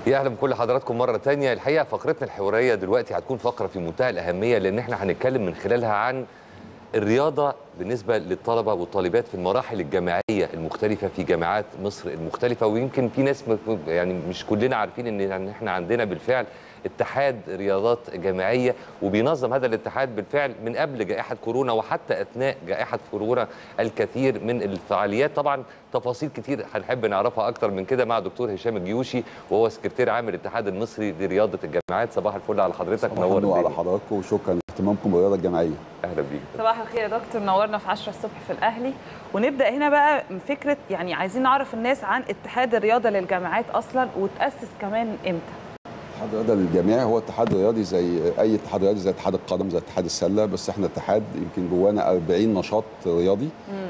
يا اهلا بكل حضراتكم مره تانية الحقيقه فقرتنا الحواريه دلوقتي هتكون فقره في منتهى الاهميه لان احنا هنتكلم من خلالها عن الرياضه بالنسبه للطلبه والطالبات في المراحل الجامعيه المختلفه في جامعات مصر المختلفه ويمكن في ناس م- يعني مش كلنا عارفين ان يعني احنا عندنا بالفعل اتحاد رياضات جامعيه وبينظم هذا الاتحاد بالفعل من قبل جائحه كورونا وحتى اثناء جائحه كورونا الكثير من الفعاليات طبعا تفاصيل كتير هنحب نعرفها اكتر من كده مع دكتور هشام الجيوشي وهو سكرتير عام الاتحاد المصري لرياضه الجامعات صباح الفل على حضرتك منور منور على الدنيا. حضراتكم وشكرا لاهتمامكم بالرياضه الجماعيه اهلا بيك صباح الخير يا دكتور نورنا في 10 الصبح في الاهلي ونبدا هنا بقى من فكره يعني عايزين نعرف الناس عن اتحاد الرياضه للجامعات اصلا وتاسس كمان امتى اتحاد الرياضه الجامعي هو اتحاد رياضي زي اي اتحاد رياضي زي اتحاد القدم زي اتحاد السله بس احنا اتحاد يمكن جوانا 40 نشاط رياضي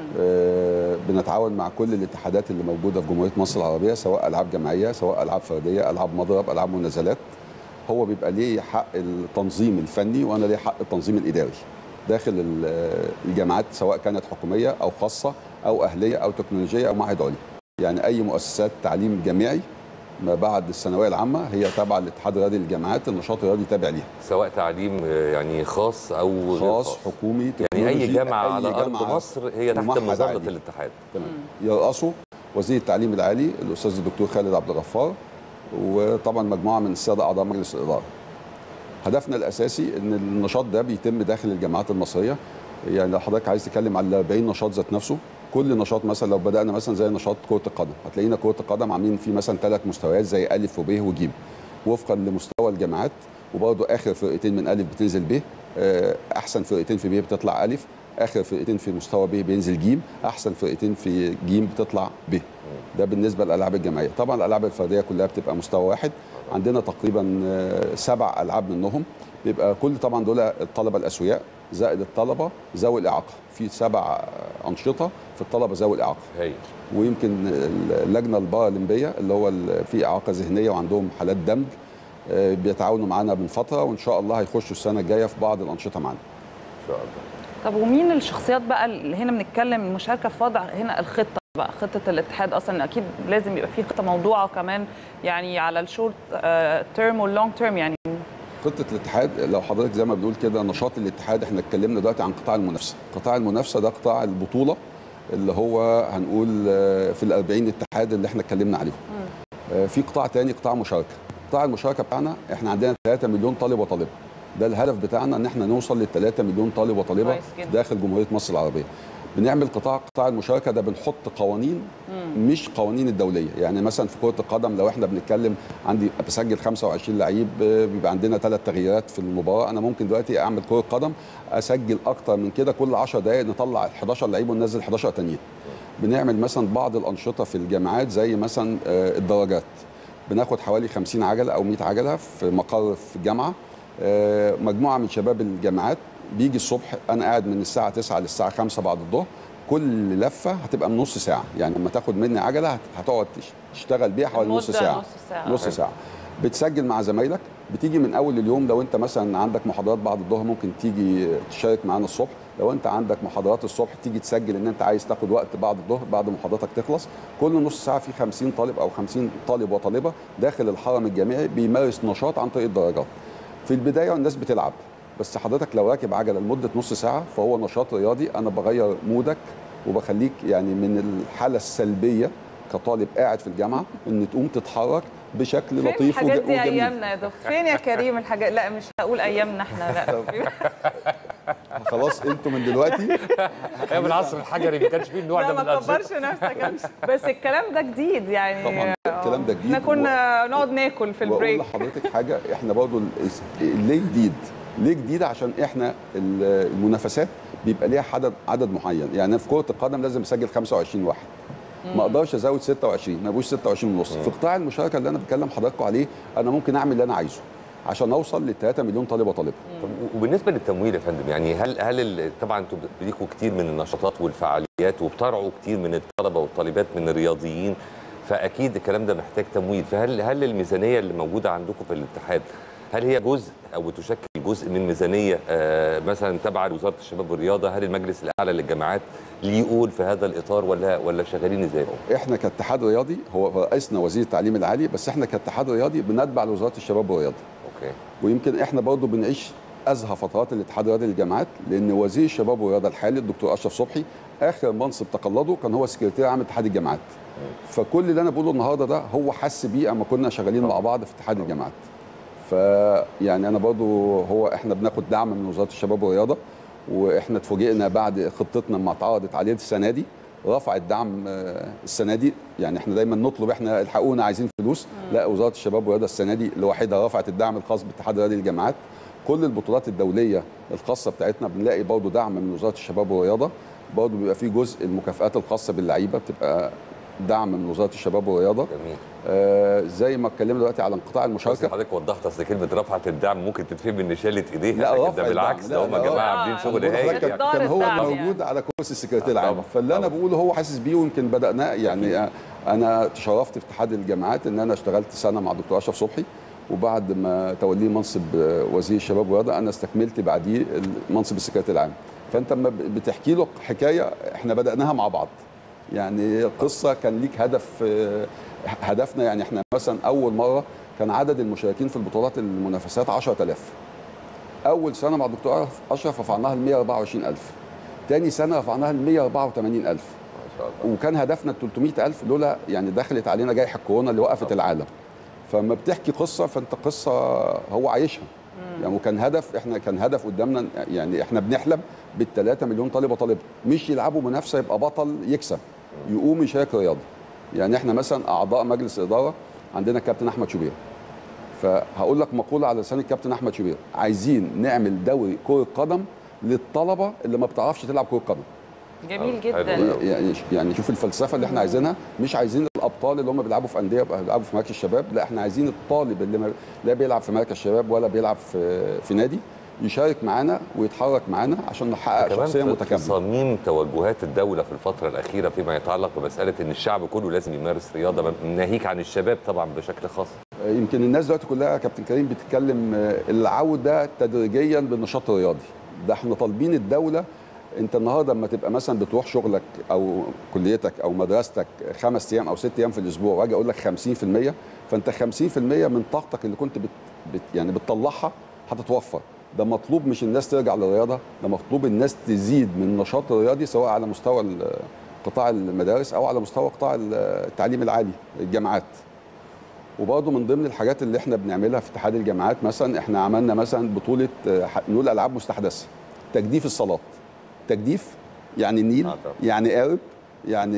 آه بنتعاون مع كل الاتحادات اللي موجوده في جمهوريه مصر العربيه سواء العاب جماعيه سواء العاب فرديه العاب مضرب العاب منازلات هو بيبقى ليه حق التنظيم الفني وانا ليه حق التنظيم الاداري داخل ال- الجامعات سواء كانت حكوميه او خاصه او اهليه او تكنولوجيه او معهد عليا يعني اي مؤسسات تعليم جامعي ما بعد الثانويه العامه هي تابعه للاتحاد الرياضي للجامعات النشاط الرياضي تابع ليها سواء تعليم آه، يعني خاص او غير خاص حكومي يعني اي تكنولوجي، جامعه أي على ارض جامعة مصر هي تحت ممهد مظله عادي. الاتحاد تمام يرأسه وزير التعليم العالي الاستاذ الدكتور خالد عبد الغفار وطبعا مجموعه من الساده اعضاء مجلس الاداره هدفنا الاساسي ان النشاط ده بيتم داخل الجامعات المصريه يعني لو حضرتك عايز تتكلم على 40 نشاط ذات نفسه كل نشاط مثلا لو بدانا مثلا زي نشاط كره القدم هتلاقينا كره القدم عاملين فيه مثلا ثلاث مستويات زي الف وب وج وفقا لمستوى الجامعات وبرضه اخر فرقتين من الف بتنزل ب آه، احسن فرقتين في ب بتطلع الف اخر فرقتين في مستوى ب بينزل ج احسن فرقتين في ج بتطلع ب ده بالنسبه للالعاب الجماعيه طبعا الالعاب الفرديه كلها بتبقى مستوى واحد عندنا تقريبا آه، سبع العاب منهم بيبقى كل طبعا دول الطلبه الاسوياء زائد الطلبه ذوي الاعاقه في سبع انشطه في الطلبه ذوي الاعاقه هايل ويمكن اللجنه البارالمبيه اللي هو ال- في اعاقه ذهنيه وعندهم حالات دمج آه، بيتعاونوا معانا من فتره وان شاء الله هيخشوا السنه الجايه في بعض الانشطه معانا ان شاء الله طب ومين الشخصيات بقى اللي هنا بنتكلم المشاركه في وضع هنا الخطه بقى خطه الاتحاد اصلا اكيد لازم يبقى في خطه موضوعه كمان يعني على الشورت تيرم واللونج تيرم يعني خطه الاتحاد لو حضرتك زي ما بنقول كده نشاط الاتحاد احنا اتكلمنا دلوقتي عن قطاع المنافسه قطاع المنافسه ده قطاع البطوله اللي هو هنقول آه، في ال 40 اتحاد اللي احنا اتكلمنا عليهم آه، في قطاع تاني قطاع مشاركه قطاع المشاركه بتاعنا احنا عندنا 3 مليون طالب وطالبه ده الهدف بتاعنا ان احنا نوصل لل 3 مليون طالب وطالبه كويس جدا. داخل جمهوريه مصر العربيه بنعمل قطاع قطاع المشاركه ده بنحط قوانين مش قوانين الدوليه يعني مثلا في كره القدم لو احنا بنتكلم عندي بسجل 25 لعيب آه، بيبقى عندنا ثلاث تغييرات في المباراه انا ممكن دلوقتي اعمل كره قدم اسجل اكتر من كده كل 10 دقائق نطلع 11 لعيب وننزل 11 تانيين بنعمل مثلا بعض الانشطه في الجامعات زي مثلا آه، الدرجات بناخد حوالي 50 عجله او 100 عجله في مقر في الجامعه آه، مجموعه من شباب الجامعات بيجي الصبح انا قاعد من الساعه 9 للساعه 5 بعد الظهر كل لفه هتبقى من نص ساعه يعني لما تاخد مني عجله هت- هتقعد تش- تشتغل بيها حوالي نص المدة ساعه نص ساعة. نص ساعه بتسجل مع زمايلك بتيجي من اول اليوم لو انت مثلا عندك محاضرات بعد الظهر ممكن تيجي تشارك معانا الصبح لو انت عندك محاضرات الصبح تيجي تسجل ان انت عايز تاخد وقت بعد الظهر بعد محاضراتك تخلص كل نص ساعه في 50 طالب او 50 طالب وطالبه داخل الحرم الجامعي بيمارس نشاط عن طريق الدرجات في البدايه الناس بتلعب بس حضرتك لو راكب عجله لمده نص ساعه فهو نشاط رياضي انا بغير مودك وبخليك يعني من الحاله السلبيه كطالب قاعد في الجامعه ان تقوم تتحرك بشكل فين لطيف الحاجات وج- دي وجميل ايامنا يا دكتور فين يا كريم الحاجات لا مش هقول ايامنا احنا لا خلاص انتوا من دلوقتي ايام العصر الحجري ما كانش فيه النوع لا ده من ما الانشطه تكبرش نفسك بس الكلام ده جديد يعني طبعا الكلام ده جديد احنا كنا نقعد ناكل في واقول البريك لحضرتك حاجه احنا برضو ال- ليه جديد؟ ليه جديد عشان احنا ال- المنافسات بيبقى ليها عدد عدد معين يعني في كره القدم لازم اسجل 25 واحد ما اقدرش ازود 26 ما يبقوش 26 ونص في قطاع المشاركه اللي انا بتكلم حضراتكم عليه انا ممكن اعمل اللي انا عايزه عشان اوصل ل 3 مليون طالب وطالبه طب وبالنسبه للتمويل يا فندم يعني هل هل ال- طبعا انتوا ليكوا كتير من النشاطات والفعاليات وبترعوا كتير من الطلبه والطالبات من الرياضيين فاكيد الكلام ده محتاج تمويل فهل هل الميزانيه اللي موجوده عندكم في الاتحاد هل هي جزء او بتشكل جزء من ميزانيه آه، مثلا تبع لوزاره الشباب والرياضه هل المجلس الاعلى للجامعات ليه يقول في هذا الاطار ولا ولا شغالين ازاي احنا كاتحاد رياضي هو رئيسنا وزير التعليم العالي بس احنا كاتحاد رياضي بنتبع لوزاره الشباب والرياضه اوكي ويمكن احنا برضو بنعيش ازهى فترات الاتحاد الرياضي للجامعات لان وزير الشباب والرياضه الحالي الدكتور اشرف صبحي اخر منصب تقلده كان هو سكرتير عام اتحاد الجامعات فكل اللي انا بقوله النهارده ده هو حس بيه اما كنا شغالين مع بعض في اتحاد الجامعات فيعني انا برضو هو احنا بناخد دعم من وزاره الشباب والرياضه واحنا اتفوجئنا بعد خطتنا لما اتعرضت علينا السنه دي رفع الدعم آه، السنه دي يعني احنا دايما نطلب احنا الحقونا عايزين فلوس لا وزاره الشباب والرياضه السنه دي لوحدها رفعت الدعم الخاص باتحاد رياضي الجامعات كل البطولات الدوليه الخاصه بتاعتنا بنلاقي برضه دعم من وزاره الشباب والرياضه برضه بيبقى في جزء المكافآت الخاصه باللعيبه بتبقى دعم من وزاره الشباب والرياضه جميل آه زي ما اتكلمنا دلوقتي على انقطاع بس المشاركه حضرتك وضحت اصل كلمه رفعت الدعم ممكن تتفهم ان شالت ايديها لا، لكن رفع ده بالعكس الدعم. ده لا، هم لا، يا جماعه رفع. عاملين شغل بقول لحضرتك هايل كان- يعني. كان, كان هو الدعم موجود يعني. على كرسي السكرتير طبعا. العام فاللي انا طبعا. بقوله هو حاسس بيه ويمكن بداناه يعني انا تشرفت في اتحاد الجامعات ان انا اشتغلت سنه مع الدكتور اشرف صبحي وبعد ما توليه منصب وزير الشباب والرياضه انا استكملت بعديه منصب السكرتير العام فانت لما بتحكي له حكايه احنا بداناها مع بعض يعني قصه كان ليك هدف آه، هدفنا يعني احنا مثلا اول مره كان عدد المشاركين في البطولات المنافسات 10000 اول سنه مع الدكتور اشرف رفعناها ل 124000 تاني سنه رفعناها ل 184000 ما شاء الله وكان هدفنا ال 300000 لولا يعني دخلت علينا جائحه كورونا اللي وقفت العالم فلما بتحكي قصه فانت قصه هو عايشها يعني وكان هدف احنا كان هدف قدامنا يعني احنا بنحلم بال 3 مليون طالب وطالبه مش يلعبوا منافسه يبقى بطل يكسب يقوم يشارك رياضه يعني احنا مثلا اعضاء مجلس اداره عندنا الكابتن احمد شوبير فهقول لك مقوله على لسان الكابتن احمد شوبير عايزين نعمل دوري كره قدم للطلبه اللي ما بتعرفش تلعب كره قدم جميل حلو. جدا حلو. يعني يعني شوف الفلسفه اللي احنا عايزينها مش عايزين الابطال اللي هم بيلعبوا في انديه يبقى بيلعبوا في مراكز الشباب لا احنا عايزين الطالب اللي ما لا بيلعب في مركز شباب ولا بيلعب في في نادي يشارك معانا ويتحرك معانا عشان نحقق كمان شخصيه في- في متكامله صميم توجهات الدوله في الفتره الاخيره فيما يتعلق بمساله ان الشعب كله لازم يمارس رياضه ناهيك عن الشباب طبعا بشكل خاص يمكن الناس دلوقتي كلها يا كابتن كريم بتتكلم آه، العوده تدريجيا بالنشاط الرياضي ده احنا طالبين الدوله انت النهارده لما تبقى مثلا بتروح شغلك او كليتك او مدرستك خمس ايام او ست ايام في الاسبوع واجي اقول لك 50% فانت 50% من طاقتك اللي كنت بت بت يعني بتطلعها هتتوفر ده مطلوب مش الناس ترجع للرياضه ده مطلوب الناس تزيد من النشاط الرياضي سواء على مستوى ال- قطاع المدارس او على مستوى قطاع التعليم العالي الجامعات وبرضه من ضمن الحاجات اللي احنا بنعملها في اتحاد الجامعات مثلا احنا عملنا مثلا بطوله آه، ح- نقول العاب مستحدثه تجديف الصالات تجديف يعني النيل آه طبعا. يعني قارب يعني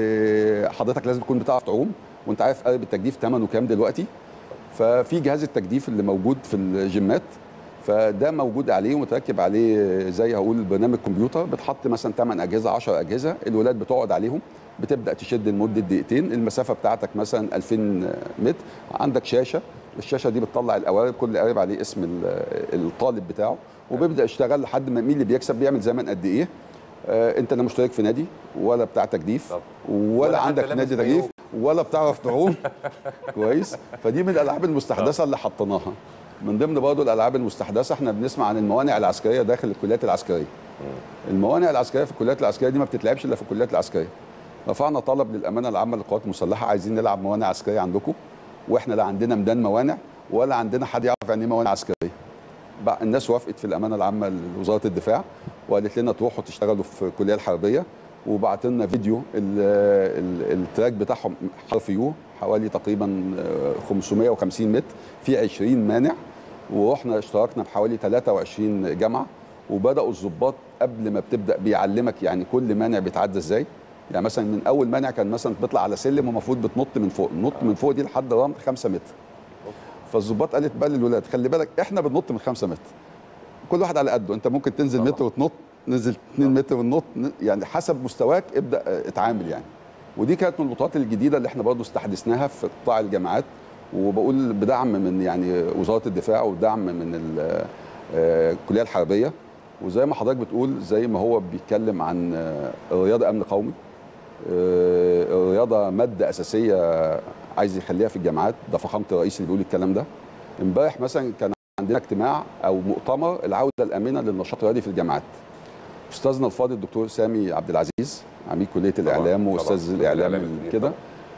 حضرتك لازم تكون بتعرف تعوم وانت عارف قارب التجديف ثمنه كام دلوقتي ففي جهاز التجديف اللي موجود في الجيمات فده موجود عليه ومتركب عليه زي هقول برنامج كمبيوتر بتحط مثلا 8 اجهزه 10 اجهزه الولاد بتقعد عليهم بتبدا تشد لمده دقيقتين المسافه بتاعتك مثلا 2000 متر عندك شاشه الشاشه دي بتطلع القوارب كل قارب عليه اسم ال- الطالب بتاعه وبيبدا يشتغل لحد ما مين اللي بيكسب بيعمل زمن قد ايه آه انت لا مشترك في نادي ولا بتاع تجديف طب. ولا, ولا حتى عندك لابس نادي مايو. تجديف ولا بتعرف تعوم كويس فدي من الالعاب المستحدثه اللي حطيناها من ضمن برضه الالعاب المستحدثه احنا بنسمع عن الموانع العسكريه داخل الكليات العسكريه الموانع العسكريه في الكليات العسكريه دي ما بتتلعبش الا في الكليات العسكريه رفعنا طلب للامانه العامه للقوات المسلحه عايزين نلعب موانع عسكريه عندكم واحنا لا عندنا ميدان موانع ولا عندنا حد يعرف يعني ايه موانع عسكريه بقى الناس وافقت في الامانه العامه لوزاره الدفاع وقالت لنا تروحوا تشتغلوا في الكليه الحربيه وبعت لنا فيديو ال ال التراك بتاعهم حرف يو حوالي تقريبا آه، 550 متر في 20 مانع ورحنا اشتركنا بحوالي 23 جامعه وبداوا الضباط قبل ما بتبدا بيعلمك يعني كل مانع بيتعدى ازاي يعني مثلا من اول مانع كان مثلا بتطلع على سلم ومفروض بتنط من فوق نط من فوق دي لحد رمل 5 متر فالظباط قالت بقى للولاد خلي بالك احنا بننط من 5 متر كل واحد على قده انت ممكن تنزل طبعا. متر وتنط نزل 2 متر ونط يعني حسب مستواك ابدا اه، اتعامل يعني ودي كانت من البطولات الجديده اللي احنا برضه استحدثناها في قطاع الجامعات وبقول بدعم من يعني وزاره الدفاع ودعم من ال- اه، الكليه الحربيه وزي ما حضرتك بتقول زي ما هو بيتكلم عن اه، الرياضه امن قومي اه، الرياضه ماده اساسيه عايز يخليها في الجامعات ده فخامه الرئيس اللي بيقول الكلام ده امبارح مثلا كان عندنا اجتماع او مؤتمر العوده الامنه للنشاط الرياضي في الجامعات استاذنا الفاضل الدكتور سامي عبد العزيز عميد كليه الاعلام طبعاً. واستاذ الإعلام الاعلام الكبير كده طبعاً.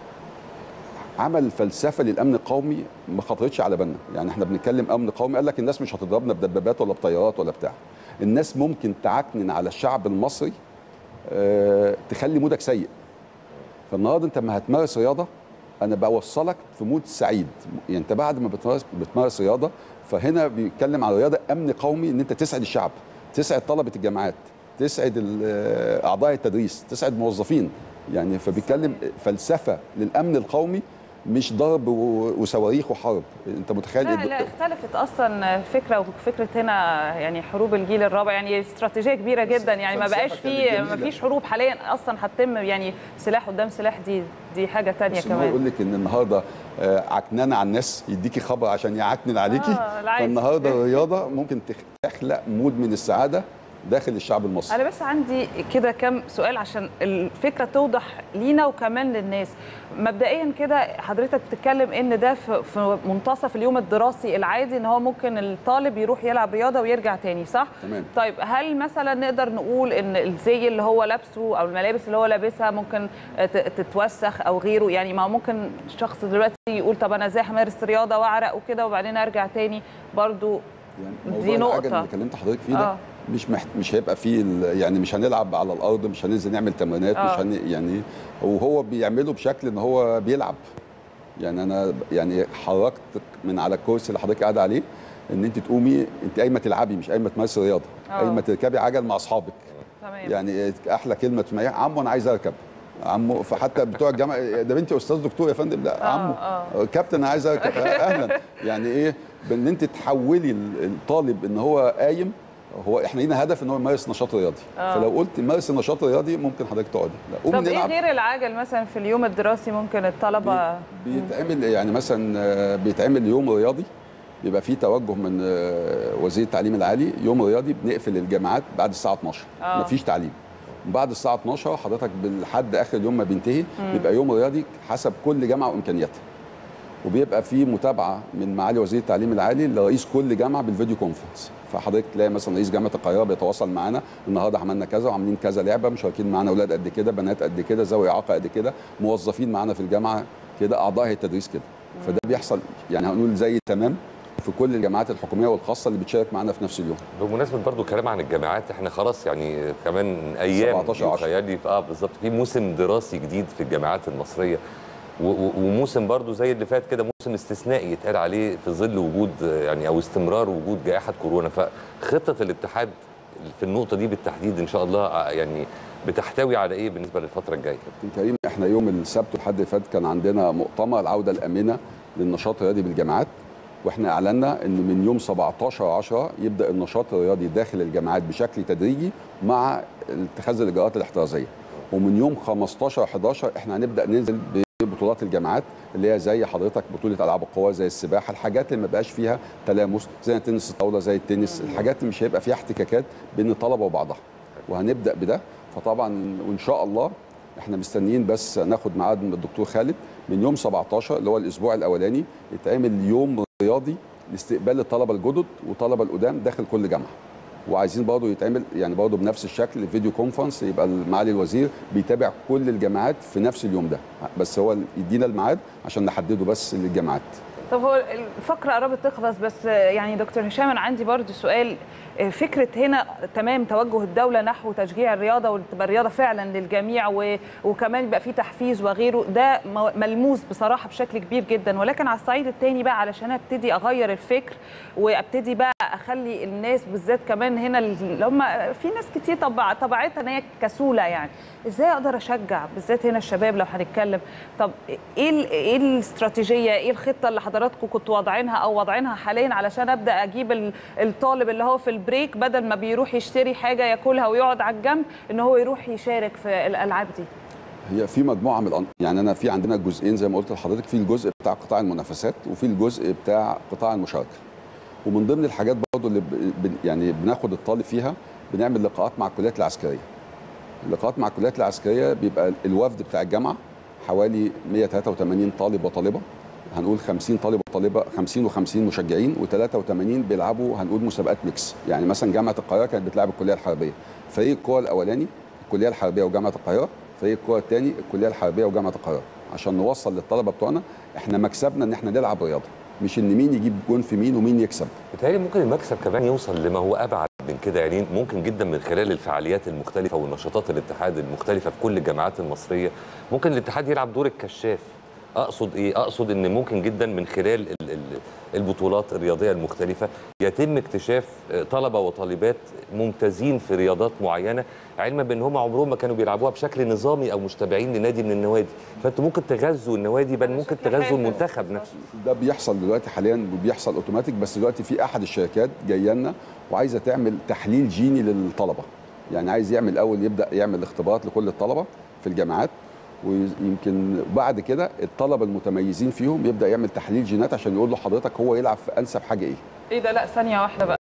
عمل فلسفه للامن القومي ما خطرتش على بالنا يعني احنا بنتكلم امن قومي قال لك الناس مش هتضربنا بدبابات ولا بطيارات ولا بتاع الناس ممكن تعكنن على الشعب المصري آه، تخلي مودك سيء فالنهارده انت لما هتمارس رياضه انا بوصلك في مود سعيد يعني انت بعد ما بتمارس بتمارس رياضه فهنا بيتكلم على رياضه امن قومي ان انت تسعد الشعب تسعد طلبه الجامعات تسعد ال- آه، اعضاء التدريس تسعد الموظفين يعني فبيتكلم فلسفه للامن القومي مش ضرب و- وصواريخ وحرب انت متخيل لا لا اختلفت اصلا فكره وفكره هنا يعني حروب الجيل الرابع يعني استراتيجيه كبيره جدا يعني ما فلسفة بقاش كانت في جميلة. ما فيش حروب حاليا اصلا هتتم يعني سلاح قدام سلاح دي دي حاجه تانية بس هو كمان يقول لك ان النهارده آه، عكنانه على الناس يديكي خبر عشان يعكنن عليكي آه، العادي. فالنهارده الرياضه ممكن تخ- تخلق مود من السعاده داخل الشعب المصري انا بس عندي كده كام سؤال عشان الفكره توضح لينا وكمان للناس مبدئيا كده حضرتك بتتكلم ان ده في في منتصف اليوم الدراسي العادي ان هو ممكن الطالب يروح يلعب رياضه ويرجع تاني صح تمام. طيب هل مثلا نقدر نقول ان الزي اللي هو لابسه او الملابس اللي هو لابسها ممكن ت- تتوسخ او غيره يعني ما هو ممكن شخص دلوقتي يقول طب انا ازاي همارس رياضه واعرق وكده وبعدين ارجع تاني برضو يعني دي موضوع الحاجه نقطة. اللي كلمت حضرتك فيه ده آه. مش محت... مش هيبقى فيه ال... يعني مش هنلعب على الارض مش هننزل نعمل تمرينات آه. مش هن... يعني وهو بيعمله بشكل ان هو بيلعب يعني انا يعني حركتك من على الكرسي اللي حضرتك قاعده عليه ان انت تقومي انت قايمه تلعبي مش قايمه تمارسي رياضه آه. قايمه تركبي عجل مع اصحابك تمام يعني احلى كلمه تسمعيها عمو انا عايز اركب عمو فحتى بتوع الجامعه ده بنتي استاذ دكتور يا فندم لا آه، عمو آه. كابتن انا عايز اركب اهلا يعني ايه بان انت تحولي ال- الطالب ان هو قايم هو احنا لينا هدف ان هو يمارس نشاط رياضي آه. فلو قلت مارس النشاط الرياضي ممكن حضرتك تقعدي لا قومي طب ايه نلعب غير العجل مثلا في اليوم الدراسي ممكن الطلبه بي- بيتعمل يعني مثلا آه، بيتعمل يوم رياضي بيبقى فيه توجه من آه، وزير التعليم العالي يوم رياضي بنقفل الجامعات بعد الساعه 12 آه. مفيش تعليم بعد الساعه 12 حضرتك لحد اخر اليوم ما بينتهي بيبقى يوم رياضي حسب كل جامعه وامكانياتها وبيبقى في متابعه من معالي وزير التعليم العالي لرئيس كل جامعه بالفيديو كونفرنس فحضرتك تلاقي مثلا رئيس جامعه القاهره بيتواصل معانا النهارده عملنا كذا وعاملين كذا لعبه مشاركين معانا اولاد قد كده بنات قد كده ذوي اعاقه قد كده موظفين معانا في الجامعه كده اعضاء هيئه التدريس كده فده بيحصل يعني هنقول زي تمام في كل الجامعات الحكوميه والخاصه اللي بتشارك معانا في نفس اليوم بمناسبه برضو كلام عن الجامعات احنا خلاص يعني كمان ايام 17 عشرة. تخيلي اه بالظبط في موسم دراسي جديد في الجامعات المصريه و- و- وموسم برضو زي اللي فات كده موسم استثنائي يتقال عليه في ظل وجود آه، يعني او استمرار وجود جائحه كورونا فخطه الاتحاد في النقطه دي بالتحديد ان شاء الله آه، يعني بتحتوي على ايه بالنسبه للفتره الجايه كابتن كريم احنا يوم السبت والحد اللي فات كان عندنا مؤتمر العوده الامنه للنشاط الرياضي بالجامعات واحنا اعلنا ان من يوم 17 10 يبدا النشاط الرياضي داخل الجامعات بشكل تدريجي مع اتخاذ الاجراءات الاحترازيه ومن يوم 15 11 احنا هنبدا ننزل ببطولات الجامعات اللي هي زي حضرتك بطوله العاب القوى زي السباحه الحاجات اللي ما بقاش فيها تلامس زي تنس الطاوله زي التنس الحاجات اللي مش هيبقى فيها احتكاكات بين الطلبه وبعضها وهنبدا بده فطبعا وان شاء الله احنا مستنيين بس ناخد ميعاد من الدكتور خالد من يوم 17 اللي هو الاسبوع الاولاني يتعمل يوم رياضي لاستقبال الطلبه الجدد والطلبه القدام داخل كل جامعه وعايزين برضه يتعمل يعني برضه بنفس الشكل فيديو كونفرنس يبقى معالي الوزير بيتابع كل الجامعات في نفس اليوم ده بس هو يدينا الميعاد عشان نحدده بس للجامعات طب هو الفقرة قربت تخلص بس يعني دكتور هشام أنا عندي برضو سؤال فكرة هنا تمام توجه الدولة نحو تشجيع الرياضة وتبقى الرياضة فعلا للجميع و... وكمان يبقى في تحفيز وغيره ده م- ملموس بصراحة بشكل كبير جدا ولكن على الصعيد التاني بقى علشان ابتدي أغير الفكر وابتدي بقى أخلي الناس بالذات كمان هنا اللي هم في ناس كتير طبع طبيعتها إن هي كسولة يعني ازاي اقدر اشجع بالذات هنا الشباب لو هنتكلم طب ايه ال- ايه الاستراتيجيه ايه الخطه اللي حضراتكم كنتوا واضعينها او واضعينها حاليا علشان ابدا اجيب ال- الطالب اللي هو في البريك بدل ما بيروح يشتري حاجه ياكلها ويقعد على الجنب ان هو يروح يشارك في الالعاب دي هي في مجموعه من الأن... يعني انا في عندنا جزئين زي ما قلت لحضرتك في الجزء بتاع قطاع المنافسات وفي الجزء بتاع قطاع المشاركه ومن ضمن الحاجات برضه اللي ب... ب... يعني بناخد الطالب فيها بنعمل لقاءات مع الكليات العسكريه اللقاءات مع الكليات العسكريه بيبقى الوفد بتاع الجامعه حوالي 183 طالب وطالبه هنقول 50 طالب وطالبه 50 و50 مشجعين و83 بيلعبوا هنقول مسابقات ميكس يعني مثلا جامعه القاهره كانت بتلعب الكليه الحربيه فريق الكوره الاولاني الكليه الحربيه وجامعه القاهره فريق الكوره الثاني الكليه الحربيه وجامعه القاهره عشان نوصل للطلبه بتوعنا احنا مكسبنا ان احنا نلعب رياضه مش ان مين يجيب جون في مين ومين يكسب بالتالي ممكن المكسب كمان يوصل لما هو ابعد من كده يعني ممكن جدا من خلال الفعاليات المختلفه والنشاطات الاتحاد المختلفه في كل الجامعات المصريه ممكن الاتحاد يلعب دور الكشاف اقصد ايه اقصد ان ممكن جدا من خلال ال- ال- البطولات الرياضيه المختلفه يتم اكتشاف طلبه وطالبات ممتازين في رياضات معينه علما بان هم عمرهم ما كانوا بيلعبوها بشكل نظامي او مشتبعين لنادي من النوادي فانتوا ممكن تغذوا النوادي بل ممكن شكل تغذوا حافز. المنتخب نفسه ده بيحصل دلوقتي حاليا وبيحصل اوتوماتيك بس دلوقتي في احد الشركات جايه لنا وعايزه تعمل تحليل جيني للطلبه يعني عايز يعمل الاول يبدا يعمل اختبارات لكل الطلبه في الجامعات ويمكن بعد كده الطلبه المتميزين فيهم يبدا يعمل تحليل جينات عشان يقول له حضرتك هو يلعب في انسب حاجه ايه ايه ده لا ثانيه واحده بقى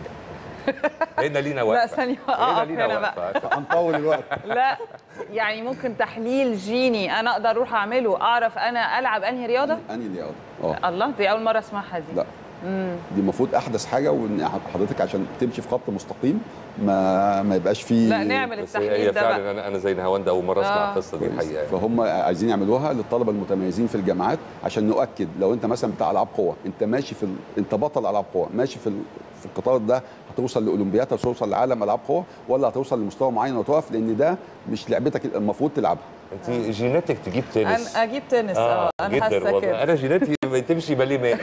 هنا لينا لا وقفه ثانيه هنا اقف لينا هنا بقى وقفه هنطول الوقت لا يعني ممكن تحليل جيني انا اقدر اروح اعمله اعرف انا العب انهي رياضه انهي رياضه اه الله دي اول مره اسمعها دي لا دي المفروض احدث حاجه وان حضرتك عشان تمشي في خط مستقيم ما ما يبقاش فيه لا نعمل بس هي هي التحليل ده بقى فعلا انا انا زي نهاوند اول مره اسمع آه. القصه دي كويس. الحقيقه يعني. فهم عايزين يعملوها للطلبه المتميزين في الجامعات عشان نؤكد لو انت مثلا بتاع العاب قوه انت ماشي في ال... انت بطل العاب قوه ماشي في ال... في القطار ده هتوصل لاولمبياد هتوصل لعالم العاب قوه ولا هتوصل لمستوى معين وتقف لان ده مش لعبتك المفروض تلعبها انت جيناتك تجيب تنس انا اجيب تنس اه انا جدا حاسه والله كده انا جيناتي ما تمشي بالي مالي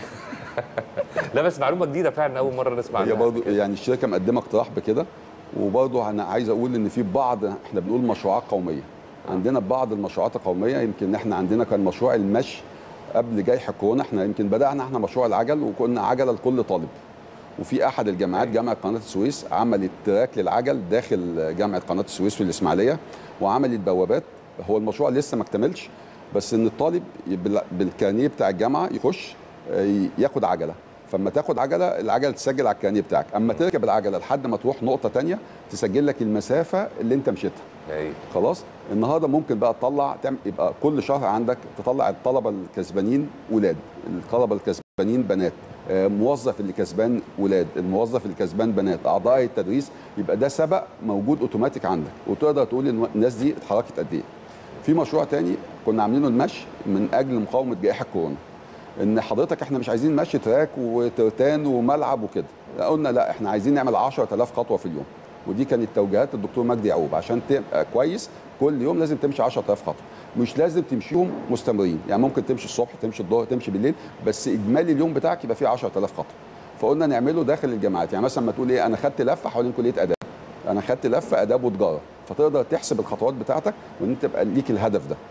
لا بس معلومه جديده فعلا اول مره نسمع هي عنها برضه يعني الشركه مقدمه اقتراح بكده وبرضه انا عايز اقول ان في بعض احنا بنقول مشروعات قوميه عندنا بعض المشروعات القوميه يمكن احنا عندنا كان مشروع المشي قبل جائحه كورونا احنا يمكن بدانا احنا مشروع العجل وكنا عجله لكل طالب وفي احد الجامعات جامعه قناه السويس عملت تراك للعجل داخل جامعه قناه السويس في الاسماعيليه وعملت بوابات هو المشروع لسه ما اكتملش بس ان الطالب بال- بالكارنيه بتاع الجامعه يخش آه، ياخد عجله فلما تاخد عجله العجله تسجل على الكارنيه بتاعك اما تركب العجله لحد ما تروح نقطه تانية تسجل لك المسافه اللي انت مشيتها أيوة. خلاص النهارده ممكن بقى تطلع تعمل يبقى كل شهر عندك تطلع الطلبه الكسبانين ولاد الطلبه الكسبانين بنات آه، موظف اللي كسبان ولاد الموظف اللي كسبان بنات اعضاء التدريس يبقى ده سبق موجود اوتوماتيك عندك وتقدر تقول ان الناس دي اتحركت قد ايه في مشروع تاني كنا عاملينه المشي من اجل مقاومه جائحه كورونا ان حضرتك احنا مش عايزين مشي تراك وترتان وملعب وكده لا قلنا لا احنا عايزين نعمل 10000 خطوه في اليوم ودي كانت توجيهات الدكتور مجدي يعقوب عشان تبقى كويس كل يوم لازم تمشي 10000 خطوه مش لازم تمشيهم مستمرين يعني ممكن تمشي الصبح تمشي الظهر تمشي بالليل بس اجمالي اليوم بتاعك يبقى فيه 10000 خطوه فقلنا نعمله داخل الجامعات يعني مثلا ما تقول ايه انا خدت لفه حوالين كليه اداب انا خدت لفه اداب وتجاره فتقدر تحسب الخطوات بتاعتك وان انت تبقى ليك الهدف ده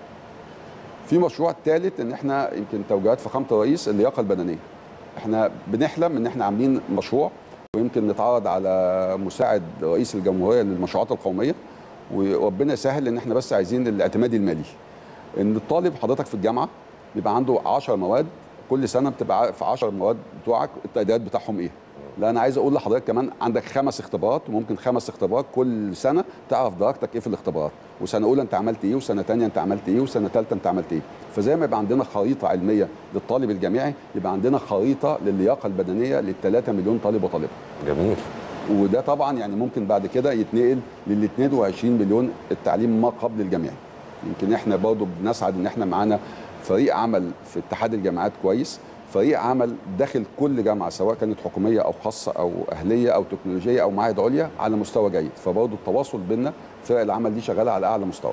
في مشروع ثالث ان احنا يمكن توجيهات فخامه الرئيس اللياقه البدنيه احنا بنحلم ان احنا عاملين مشروع ويمكن نتعرض على مساعد رئيس الجمهوريه للمشروعات القوميه وربنا يسهل ان احنا بس عايزين الاعتماد المالي ان الطالب حضرتك في الجامعه بيبقى عنده 10 مواد كل سنه بتبقى عارف 10 مواد بتوعك التقديرات بتاعهم ايه لا انا عايز اقول لحضرتك كمان عندك خمس اختبارات وممكن خمس اختبارات كل سنه تعرف درجتك ايه في الاختبارات وسنه اولى انت عملت ايه وسنه ثانيه انت عملت ايه وسنه ثالثه انت عملت ايه فزي ما يبقى عندنا خريطه علميه للطالب الجامعي يبقى عندنا خريطه للياقه البدنيه لل 3 مليون طالب وطالبه جميل وده طبعا يعني ممكن بعد كده يتنقل لل 22 مليون التعليم ما قبل الجامعي يمكن احنا برضو بنسعد ان احنا معانا فريق عمل في اتحاد الجامعات كويس فريق عمل داخل كل جامعه سواء كانت حكوميه او خاصه او اهليه او تكنولوجيه او معاهد عليا على مستوى جيد فبرضو التواصل بيننا فرق العمل دي شغاله على اعلى مستوى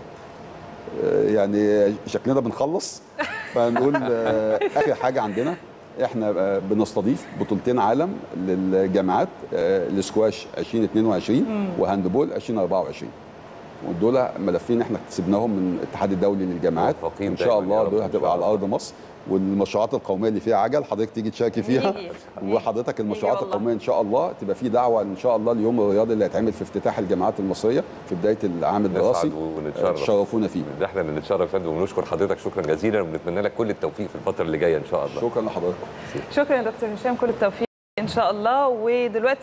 آه، يعني شكلنا بنخلص فنقول آه، اخر حاجه عندنا احنا آه، بنستضيف بطولتين عالم للجامعات آه، الاسكواش 2022 وهاندبول 2024 ودول ملفين احنا كسبناهم من الاتحاد الدولي للجامعات موفقين ان شاء دايماً يا الله رب دول إن هتبقى شاء على الله. ارض مصر والمشروعات القوميه اللي فيها عجل حضرتك تيجي تشاركي فيها نيجي. وحضرتك المشروعات والله. القوميه ان شاء الله تبقى في دعوه ان شاء الله اليوم الرياضي اللي هيتعمل في افتتاح الجامعات المصريه في بدايه العام الدراسي نسعد ونتشرف تشرفونا فيه ده احنا اللي نتشرف يا فندم ونشكر حضرتك شكرا جزيلا ونتمنى لك كل التوفيق في الفتره اللي جايه ان شاء الله شكرا لحضرتك شكرا يا دكتور هشام كل التوفيق ان شاء الله ودلوقتي